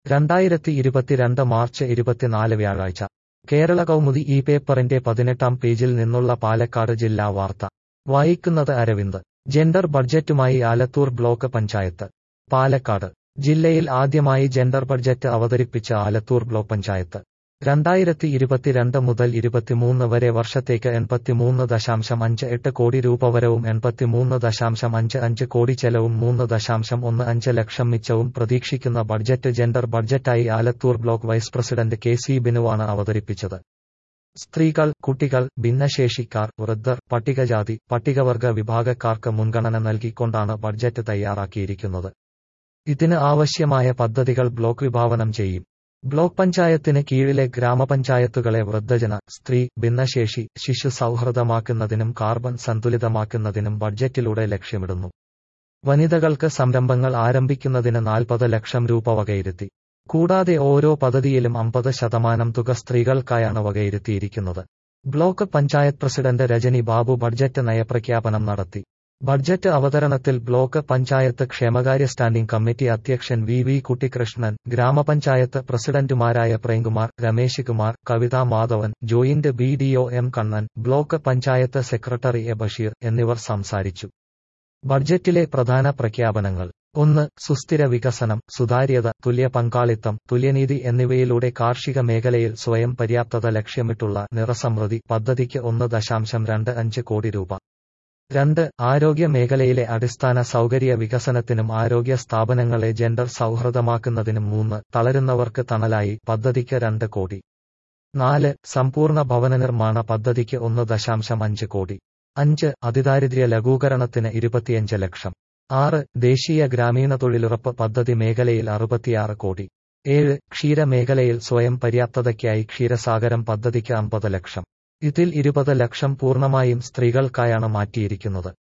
രണ്ടായിരത്തി ഇരുപത്തിരണ്ട് മാർച്ച് ഇരുപത്തിനാല് വ്യാഴാഴ്ച കേരള കൗമുദി ഈ പേപ്പറിന്റെ പതിനെട്ടാം പേജിൽ നിന്നുള്ള പാലക്കാട് ജില്ലാ വാർത്ത വായിക്കുന്നത് അരവിന്ദ് ജെൻഡർ ബഡ്ജറ്റുമായി ആലത്തൂർ ബ്ലോക്ക് പഞ്ചായത്ത് പാലക്കാട് ജില്ലയിൽ ആദ്യമായി ജെൻഡർ ബഡ്ജറ്റ് അവതരിപ്പിച്ച ആലത്തൂർ ബ്ലോക്ക് പഞ്ചായത്ത് രണ്ടായിരത്തി ഇരുപത്തിരണ്ട് മുതൽ ഇരുപത്തിമൂന്ന് വരെ വർഷത്തേക്ക് എൺപത്തിമൂന്ന് ദശാംശം അഞ്ച് എട്ട് കോടി രൂപ വരവും എൺപത്തിമൂന്ന് ദശാംശം അഞ്ച് അഞ്ച് കോടി ചെലവും മൂന്ന് ദശാംശം ഒന്ന് അഞ്ച് ലക്ഷം മിച്ചവും പ്രതീക്ഷിക്കുന്ന ബഡ്ജറ്റ് ജെൻഡർ ബഡ്ജറ്റായി Alathur block vice president K C ബിനുവാണ് അവതരിപ്പിച്ചത് സ്ത്രീകൾ കുട്ടികൾ ഭിന്നശേഷിക്കാർ വൃദ്ധർ പട്ടികജാതി പട്ടികവർഗ വിഭാഗക്കാർക്ക് മുൻഗണന നൽകിക്കൊണ്ടാണ് ബഡ്ജറ്റ് തയ്യാറാക്കിയിരിക്കുന്നത് ഇതിന് ആവശ്യമായ പദ്ധതികൾ ബ്ലോക്ക് വിഭാവനം ചെയ്യും ബ്ലോക്ക് പഞ്ചായത്തിന് കീഴിലെ ഗ്രാമപഞ്ചായത്തുകളെ വൃദ്ധജന സ്ത്രീ ഭിന്നശേഷി ശിശു സൗഹൃദമാക്കുന്നതിനും കാർബൺ സന്തുലിതമാക്കുന്നതിനും ബഡ്ജറ്റിലൂടെ ലക്ഷ്യമിടുന്നു വനിതകൾക്ക് സംരംഭങ്ങൾ ആരംഭിക്കുന്നതിന് നാൽപ്പത് ലക്ഷം രൂപ വകയിരുത്തി കൂടാതെ ഓരോ പദ്ധതിയിലും അമ്പത് ശതമാനം തുക സ്ത്രീകൾക്കായാണ് വകയിരുത്തിയിരിക്കുന്നത് block panchayat president Rajani Babu budget നയപ്രഖ്യാപനം നടത്തി ബഡ്ജറ്റ് അവതരണത്തിൽ ബ്ലോക്ക് പഞ്ചായത്ത് ക്ഷേമകാര്യ സ്റ്റാൻഡിംഗ് കമ്മിറ്റി അധ്യക്ഷൻ വി വി കുട്ടിക്കൃഷ്ണൻ ഗ്രാമപഞ്ചായത്ത് പ്രസിഡന്റുമാരായ Premkumar Ramesh Kumar Kavitha Madhavan joint B D O M Kannan block panchayat secretary A Basheer എന്നിവർ സംസാരിച്ചു ബഡ്ജറ്റിലെ പ്രധാന പ്രഖ്യാപനങ്ങൾ ഒന്ന് സുസ്ഥിര വികസനം സുതാര്യത തുല്യ പങ്കാളിത്തം തുല്യനീതി എന്നിവയിലൂടെ കാർഷിക മേഖലയിൽ സ്വയം പര്യാപ്തത ലക്ഷ്യമിട്ടുള്ള നിറസമൃദ്ധി പദ്ധതിക്ക് ഒന്ന് ദശാംശം രണ്ട് അഞ്ച് കോടി രൂപ രണ്ട് ആരോഗ്യ മേഖലയിലെ അടിസ്ഥാന സൗകര്യ വികസനത്തിനും ആരോഗ്യ സ്ഥാപനങ്ങളെ ജെൻഡർ സൗഹൃദമാക്കുന്നതിനും മൂന്ന് തളരുന്നവർക്ക് തണലായി പദ്ധതിക്ക് രണ്ട് കോടി നാല് സമ്പൂർണ്ണ ഭവന നിർമ്മാണ പദ്ധതിക്ക് ഒന്ന് ദശാംശം അഞ്ച് കോടി അഞ്ച് അതിദാരിദ്ര്യ ലഘൂകരണത്തിന് ഇരുപത്തിയഞ്ച് ലക്ഷം ആറ് ദേശീയ ഗ്രാമീണ തൊഴിലുറപ്പ് പദ്ധതി മേഖലയിൽ അറുപത്തിയാറ് കോടി ഏഴ് ക്ഷീരമേഖലയിൽ സ്വയം പര്യാപ്തതയ്ക്കായി ക്ഷീരസാഗരം പദ്ധതിക്ക് അമ്പത് ലക്ഷം ഇതിൽ ഇരുപത് ലക്ഷം പൂർണ്ണമായും സ്ത്രീകൾക്കായാണ് മാറ്റിയിരിക്കുന്നത്